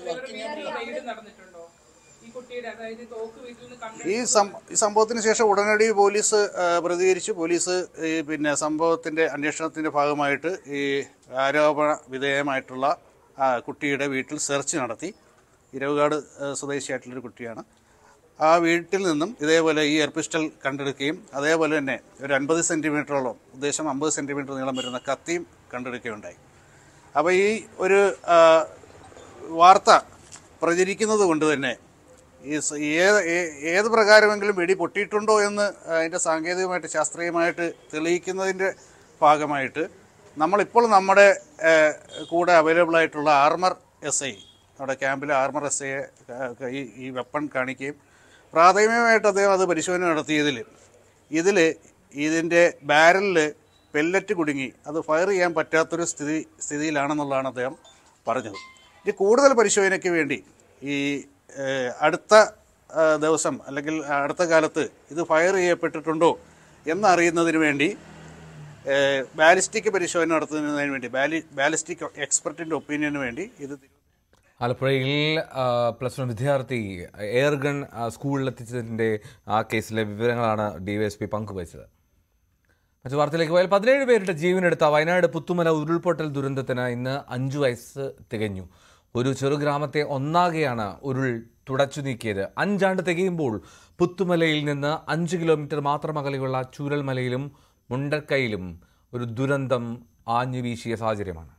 ഈ സം- ഈ സംഭവത്തിന് ശേഷം ഉടനടി പോലീസ് ആ, പ്രതികരിച്ചു പോലീസ് ഈ പിന്നെ സംഭവത്തിന്റെ അന്വേഷണത്തിന്റെ ഭാഗമായിട്ട് ഈ ആരോപണ വിധേയമായിട്ടുള്ള ആ, കുട്ടിയുടെ വീട്ടിൽ സെർച്ച് നടത്തി ഇരവുകാട് ആ, സ്വദേശിയായിട്ടുള്ളൊരു കുട്ടിയാണ് ആ വീട്ടിൽ നിന്നും ഇതേപോലെ ഈ എയർ പിസ്റ്റൾ കണ്ടെടുക്കുകയും അതേപോലെ തന്നെ ഒരു അൻപത് സെൻറ്റിമീറ്ററോളം ഉദ്ദേശം അമ്പത് സെൻറ്റിമീറ്റർ നീളം വരുന്ന കത്തിയും കണ്ടെടുക്കുകയുണ്ടായി അപ്പോൾ ഈ ഒരു ആ, വാർത്ത പ്രചരിക്കുന്നത് കൊണ്ട് തന്നെ ഈ സ- ഏത് ഏ- ഏത് പ്രകാരമെങ്കിലും വെടി പൊട്ടിയിട്ടുണ്ടോ എന്ന് അതിൻ്റെ സാങ്കേതികമായിട്ട് ശാസ്ത്രീയമായിട്ട് തെളിയിക്കുന്നതിൻ്റെ ഭാഗമായിട്ട് നമ്മളിപ്പോൾ നമ്മുടെ ഏഹ്, കൂടെ അവൈലബിൾ ആയിട്ടുള്ള ആർമർ എസ് ഐ നമ്മുടെ ക്യാമ്പിലെ ആർമർ എസ് ഐയെ ഈ ഈ വെപ്പൺ കാണിക്കുകയും പ്രാഥമികമായിട്ട് അദ്ദേഹം അത് പരിശോധന നടത്തിയതിൽ ഇതിൽ ഇതിൻ്റെ ബാരലിൽ പെല്ലറ്റ് കുടുങ്ങി അത് ഫയർ ചെയ്യാൻ പറ്റാത്തൊരു സ്ഥിതി സ്ഥിതിയിലാണെന്നുള്ളതാണ് അദ്ദേഹം പറഞ്ഞത് ഇനി കൂടുതൽ പരിശോധനയ്ക്ക് വേണ്ടി ഈ ഏഹ്, അടുത്ത ആ, ദിവസം അല്ലെങ്കിൽ അടുത്ത കാലത്ത് ഇത് ഫയർ ചെയ്യപ്പെട്ടിട്ടുണ്ടോ എന്നറിയുന്നതിന് വേണ്ടി ഏഹ്, ബാലിസ്റ്റിക് പരിശോധന നടത്തുന്നതിന് വേണ്ടി ബാലി ബാലിസ്റ്റിക് എക്സ്പെർട്ടിൻ്റെ ഒപ്പീനിയന് വേണ്ടി ഇത് ആലപ്പുഴയിൽ ആ, പ്ലസ് വൺ വിദ്യാർത്ഥി എയർ ഗൺ ആ, സ്കൂളിലെത്തിച്ചതിൻ്റെ ആ കേസിലെ വിവരങ്ങളാണ് ഡിവൈഎസ്പി പങ്കുവച്ചത് മറ്റു വാർത്തയിലേക്ക് പോയാൽ പതിനേഴ് പേരുടെ ജീവനെടുത്ത വയനാട് പുത്തുമല ഉരുൾപൊട്ടൽ ദുരന്തത്തിന് ഇന്ന് അഞ്ചു വയസ്സ് തികഞ്ഞു ഒരു ചെറുഗ്രാമത്തെ ഒന്നാകെയാണ് ഉരുൾ തുടച്ചു നീക്കിയത് അഞ്ചാണ്ട് തികയുമ്പോൾ പുത്തുമലയിൽ നിന്ന് അഞ്ച് കിലോമീറ്റർ മാത്രം അകലെയുള്ള ചൂരൽമലയിലും മുണ്ടക്കയിലും ഒരു ദുരന്തം ആഞ്ഞു വീശിയ സാഹചര്യമാണ്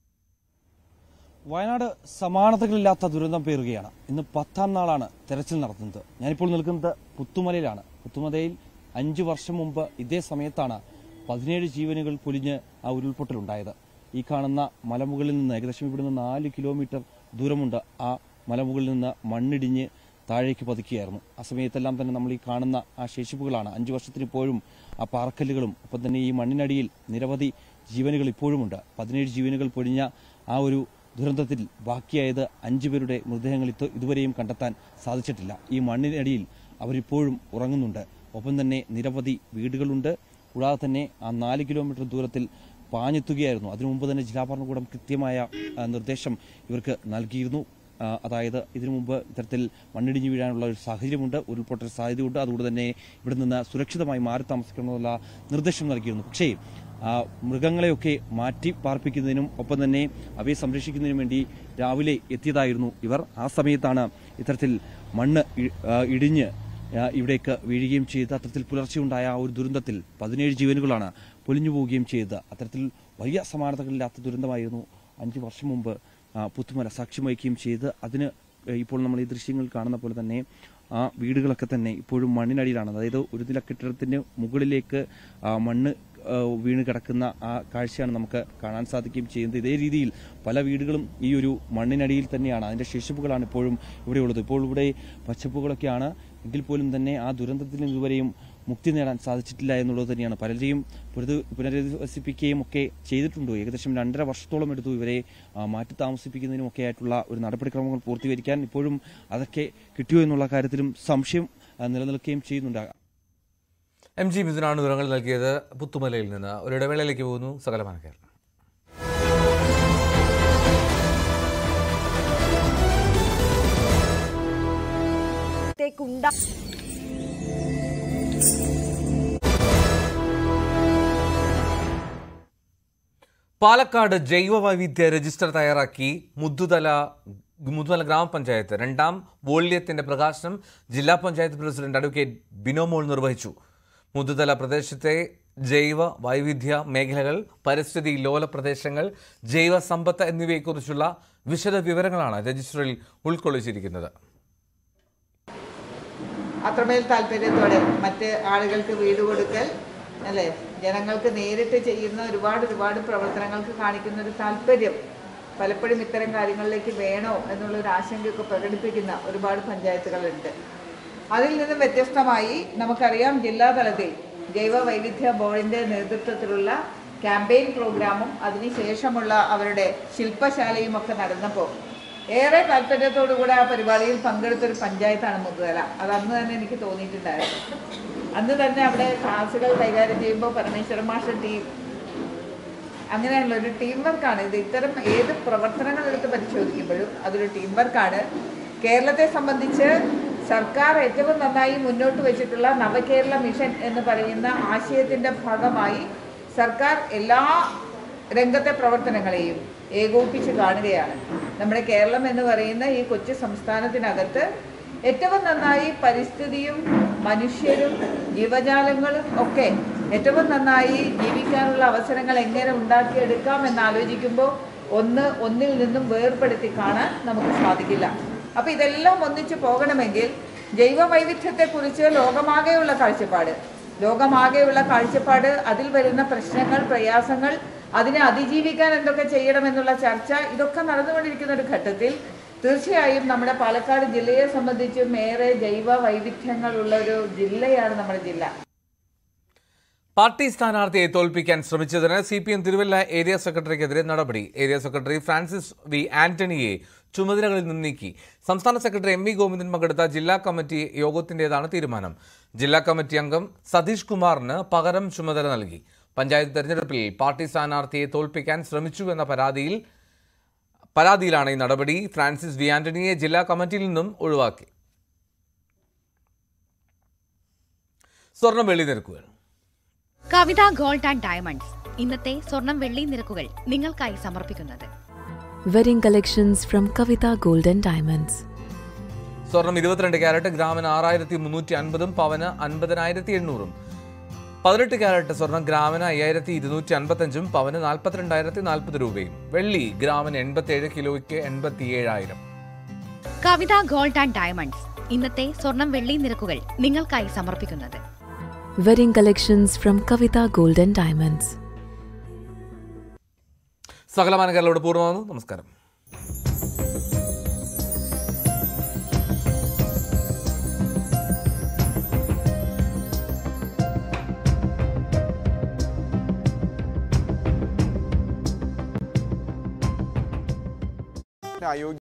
വയനാട് സമാനതകളില്ലാത്ത ദുരന്തം പേറുകയാണ് ഇന്ന് പത്താം നാളാണ് തെരച്ചിൽ നടത്തുന്നത് ഞാനിപ്പോൾ നിൽക്കുന്നത് പുത്തുമലയിലാണ് പുത്തുമലയിൽ അഞ്ചു വർഷം മുമ്പ് ഇതേ സമയത്താണ് പതിനേഴ് ജീവനുകൾ പൊലിഞ്ഞ് ആ ഉരുൾപൊട്ടലുണ്ടായത് ഈ കാണുന്ന മലമുകളിൽ നിന്ന് ഏകദേശം ഇവിടുന്ന് നാല് കിലോമീറ്റർ ദൂരമുണ്ട് ആ മലമുകളിൽ നിന്ന് മണ്ണിടിഞ്ഞ് താഴേക്ക് പതുക്കുകയായിരുന്നു ആ സമയത്തെല്ലാം തന്നെ നമ്മൾ ഈ കാണുന്ന ആ ശേഷിപ്പുകളാണ് അഞ്ചു വർഷത്തിന് ഇപ്പോഴും ആ പാറക്കല്ലുകളും ഒപ്പം തന്നെ ഈ മണ്ണിനടിയിൽ നിരവധി ജീവനുകൾ ഇപ്പോഴുമുണ്ട് പതിനേഴ് ജീവനുകൾ പൊഴിഞ്ഞ ആ ഒരു ദുരന്തത്തിൽ ബാക്കിയായത് അഞ്ചു പേരുടെ മൃതദേഹങ്ങൾ ഇത് ഇതുവരെയും കണ്ടെത്താൻ സാധിച്ചിട്ടില്ല ഈ മണ്ണിനടിയിൽ അവരിപ്പോഴും ഉറങ്ങുന്നുണ്ട് ഒപ്പം തന്നെ നിരവധി വീടുകളുണ്ട് കൂടാതെ തന്നെ ആ നാല് കിലോമീറ്റർ ദൂരത്തിൽ പാഞ്ഞെത്തുകയായിരുന്നു അതിനു മുമ്പ് തന്നെ ജില്ലാ ഭരണകൂടം കൃത്യമായ ആ, നിർദ്ദേശം ഇവർക്ക് നൽകിയിരുന്നു ആ, അതായത് ഇതിനു മുമ്പ് ഇത്തരത്തിൽ മണ്ണിടിഞ്ഞു വീഴാനുള്ള ഒരു സാഹചര്യമുണ്ട് ഉരുൾപൊട്ടൽ സാധ്യതയുണ്ട് അതുകൊണ്ട് തന്നെ ഇവിടെ നിന്ന് സുരക്ഷിതമായി മാറി താമസിക്കണമെന്നുള്ള നിർദ്ദേശം നൽകിയിരുന്നു പക്ഷേ ആ, മൃഗങ്ങളെയൊക്കെ മാറ്റി പാർപ്പിക്കുന്നതിനും ഒപ്പം തന്നെ അവയെ സംരക്ഷിക്കുന്നതിനും വേണ്ടി രാവിലെ എത്തിയതായിരുന്നു ഇവർ ആ സമയത്താണ് ഇത്തരത്തിൽ മണ്ണ് ഇ- ആ, ഇടിഞ്ഞ് ആ, ഇവിടേക്ക് വീഴുകയും ചെയ്ത് അത്തരത്തിൽ പുലർച്ചെ ഉണ്ടായ ആ ഒരു ദുരന്തത്തിൽ പതിനേഴ് ജീവനുകളാണ് പൊലിഞ്ഞു പോവുകയും ചെയ്തത് അത്തരത്തിൽ വലിയ സമാനതകളില്ലാത്ത ദുരന്തമായിരുന്നു അഞ്ച് വർഷം മുമ്പ് ആ, പുത്തുമല സാക്ഷ്യം വഹിക്കുകയും ചെയ്ത് അതിന് ഏഹ്, ഇപ്പോൾ നമ്മൾ ഈ ദൃശ്യങ്ങൾ കാണുന്ന പോലെ തന്നെ ആ വീടുകളൊക്കെ തന്നെ ഇപ്പോഴും മണ്ണിനടിയിലാണ് അതായത് ഒരു നില കെട്ടിടത്തിന്റെ മുകളിലേക്ക് ആ, മണ്ണ് ആ, വീണ് കിടക്കുന്ന ആ കാഴ്ചയാണ് നമുക്ക് കാണാൻ സാധിക്കുകയും ചെയ്യുന്നത് ഇതേ രീതിയിൽ പല വീടുകളും ഈ ഒരു മണ്ണിനടിയിൽ തന്നെയാണ് അതിന്റെ ശേഷിപ്പുകളാണ് ഇപ്പോഴും ഇവിടെയുള്ളത് ഇപ്പോൾ ഇവിടെ പച്ചപ്പുകളൊക്കെയാണ് എങ്കിൽ പോലും തന്നെ ആ ദുരന്തത്തിൽ നിന്ന് ഇതുവരെയും മുക്തി നേടാൻ സാധിച്ചിട്ടില്ല എന്നുള്ളത് തന്നെയാണ് പലരെയും പുനരു പുനരധിവസിപ്പിക്കുകയും ഒക്കെ ചെയ്തിട്ടുണ്ട് ഏകദേശം രണ്ടര വർഷത്തോളം എടുത്തു ഇവരെ ആ, മാറ്റി താമസിപ്പിക്കുന്നതിനും ഒക്കെ ആയിട്ടുള്ള ഒരു നടപടിക്രമങ്ങൾ പൂർത്തീകരിക്കാൻ ഇപ്പോഴും അതൊക്കെ കിട്ടിയോ എന്നുള്ള കാര്യത്തിലും സംശയം ആ, നിലനിൽക്കുകയും ചെയ്യുന്നുണ്ട് എം ജി മിഥുനാണ് വിവരങ്ങൾ നൽകിയത് പുത്തുമലയിൽ നിന്ന് ഒരു ഇടവേളയിലേക്ക് പോകുന്നു സകലമാന കേരളം ത്തേക്കുണ്ടാ പാലക്കാട് ജൈവ വൈവിധ്യ രജിസ്റ്റർ തയ്യാറാക്കി മുദ്ദുതല മുദ്ദുതല ഗ്രാമപഞ്ചായത്ത് രണ്ടാം വോള്യത്തിന്റെ പ്രകാശനം ജില്ലാ പഞ്ചായത്ത് പ്രസിഡന്റ് അഡ്വക്കേറ്റ് ബിനോമോൾ നിർവഹിച്ചു മുദ്ദുതല പ്രദേശത്തെ ജൈവ വൈവിധ്യ മേഖലകൾ പരിസ്ഥിതി ലോല പ്രദേശങ്ങൾ ജൈവ സമ്പത്ത് എന്നിവയെക്കുറിച്ചുള്ള വിശദ വിവരങ്ങളാണ് രജിസ്റ്ററിൽ ഉൾക്കൊള്ളിച്ചിരിക്കുന്നത് അത്രമേൽ താല്പര്യത്തോടെ മറ്റ് ആളുകൾക്ക് വീട് കൊടുക്കൽ അല്ലേ ജനങ്ങൾക്ക് നേരിട്ട് ചെയ്യുന്ന ഒരുപാട് ഒരുപാട് പ്രവർത്തനങ്ങൾക്ക് കാണിക്കുന്ന ഒരു താല്പര്യം പലപ്പോഴും ഇത്തരം കാര്യങ്ങളിലേക്ക് വേണോ എന്നുള്ളൊരു ആശങ്കയൊക്കെ പ്രകടിപ്പിക്കുന്ന ഒരുപാട് പഞ്ചായത്തുകളുണ്ട് അതിൽ നിന്നും വ്യത്യസ്തമായി നമുക്കറിയാം ജില്ലാ തലത്തിൽ ജൈവ വൈവിധ്യ ബോർഡിൻ്റെ നേതൃത്വത്തിലുള്ള ക്യാമ്പയിൻ പ്രോഗ്രാമും അതിനുശേഷമുള്ള അവരുടെ ശില്പശാലയും ഒക്കെ നടന്നപ്പോൾ ഏറെ താല്പര്യത്തോടുകൂടെ ആ പരിപാടിയിൽ പങ്കെടുത്തൊരു പഞ്ചായത്താണ് മുതുതല അത് അന്ന് തന്നെ എനിക്ക് തോന്നിയിട്ടുണ്ടായിരുന്നു അന്ന് തന്നെ അവിടെ ക്ലാസ്സുകൾ കൈകാര്യം ചെയ്യുമ്പോൾ പരമേശ്വരൻ മാഷ ടീം അങ്ങനെയുള്ള ഒരു ടീം വർക്കാണ് ഇത് ഇത്തരം ഏത് പ്രവർത്തനങ്ങൾ എടുത്ത് പരിശോധിക്കുമ്പോഴും അതൊരു ടീം വർക്കാണ് കേരളത്തെ സംബന്ധിച്ച് സർക്കാർ ഏറ്റവും നന്നായി മുന്നോട്ട് വെച്ചിട്ടുള്ള നവകേരള മിഷൻ എന്ന് പറയുന്ന ആശയത്തിൻ്റെ ഭാഗമായി സർക്കാർ എല്ലാ രംഗത്തെ പ്രവർത്തനങ്ങളെയും ഏകോപിപ്പിച്ച് കാണുകയാണ് നമ്മുടെ കേരളം എന്ന് പറയുന്ന ഈ കൊച്ചു സംസ്ഥാനത്തിനകത്ത് ഏറ്റവും നന്നായി പരിസ്ഥിതിയും മനുഷ്യരും ജീവജാലങ്ങളും ഒക്കെ ഏറ്റവും നന്നായി ജീവിക്കാനുള്ള അവസരങ്ങൾ എങ്ങനെ ഉണ്ടാക്കിയെടുക്കാം എന്ന് ആലോചിക്കുമ്പോൾ ഒന്ന് ഒന്നിൽ നിന്നും വേർപെടുത്തി കാണാൻ നമുക്ക് സാധിക്കില്ല അപ്പോൾ ഇതെല്ലാം ഒന്നിച്ചു പോകണമെങ്കിൽ ജൈവ വൈവിധ്യത്തെക്കുറിച്ച് ലോകമാകെയുള്ള കാഴ്ചപ്പാട് ലോകമാകെയുള്ള കാഴ്ചപ്പാട് അതിൽ വരുന്ന പ്രശ്നങ്ങൾ പ്രയാസങ്ങൾ അതിനെ അതിജീവിക്കാൻ എന്തൊക്കെ ചെയ്യണമെന്നുള്ള ചർച്ച ഇതൊക്കെ നടന്നുകൊണ്ടിരിക്കുന്ന ഒരു ഘട്ടത്തിൽ തീർച്ചയായും നമ്മുടെ പാലക്കാട് ജില്ലയെ സംബന്ധിച്ചും ഏറെ ജൈവ വൈവിധ്യങ്ങളുള്ള ഒരു ജില്ലയാണ് നമ്മുടെ ജില്ല പാർട്ടി സ്ഥാനാർത്ഥിയെ തോൽപ്പിക്കാൻ ശ്രമിച്ചതിന് C P M Thiruvalla area സെക്രട്ടറിക്കെതിരെ നടപടി ഏരിയ സെക്രട്ടറി ഫ്രാൻസിസ് വി ആന്റണിയെ ചുമതലകളിൽ നിന്ന് നീക്കി സംസ്ഥാന സെക്രട്ടറി എം വി ഗോവിന്ദൻ പങ്കെടുത്ത ജില്ലാ കമ്മിറ്റി യോഗത്തിന്റേതാണ് തീരുമാനം ജില്ലാ കമ്മിറ്റി അംഗം സതീഷ് കുമാറിന് പകരം ചുമതല നൽകി പഞ്ചായത്ത് തെരഞ്ഞെടുപ്പിൽ പാർട്ടി സ്ഥാനാർത്ഥിയെ തോൽപ്പിക്കാൻ ശ്രമിച്ചു എന്ന പരാതിയിൽ പരാതിയിലാണ് ഈ നടപടി ഫ്രാൻസിസ് വി ആന്റണിയെ ജില്ലാ കമ്മിറ്റിയിൽ നിന്നും ഒഴിവാക്കി സ്വർണ്ണ വെള്ളി നിരക്കുകൾ കവിത ഗോൾഡ് ആൻഡ് ഡയമണ്ട്സ് ഇന്നത്തെ സ്വർണം വെള്ളി നിരക്കുകൾ നിങ്ങൾക്കായി സമർപ്പിക്കുന്നത് Wedding collections from Kavita Gold and Diamonds. സ്വർണം ഇരുപത്തിരണ്ട് ക്യാരറ്റ് ഗ്രാമിന് ആറായിരത്തി മുന്നൂറ്റി അൻപതും പവന് അൻപതിനായിരത്തി എണ്ണൂറും പതിനെട്ട് ക്യാരറ്റ് സ്വർണം ഗ്രാമിന് അയ്യായിരത്തി ഇരുന്നൂറ്റി അൻപത്തഞ്ചും പവന് നാൽപ്പത്തിരണ്ടായിരത്തി നാൽപ്പത് രൂപയും വെള്ളി ഗ്രാമിന് എൺപത്തിയേഴ് കിലോയ്ക്ക് എൺപത്തി ഏഴായിരം കവിത ഗോൾഡ് ആൻഡ് ഡയമണ്ട്സ് ഇന്നത്തെ സ്വർണം വെള്ളി നിരക്കുകൾ നിങ്ങൾക്കായി സമർപ്പിക്കുന്നത് Wedding collections from Kavita Gold and Diamonds. സകലമാന കേരളോട് പൂർണ്ണമാകുന്നു നമസ്കാരം അയോഗ്യ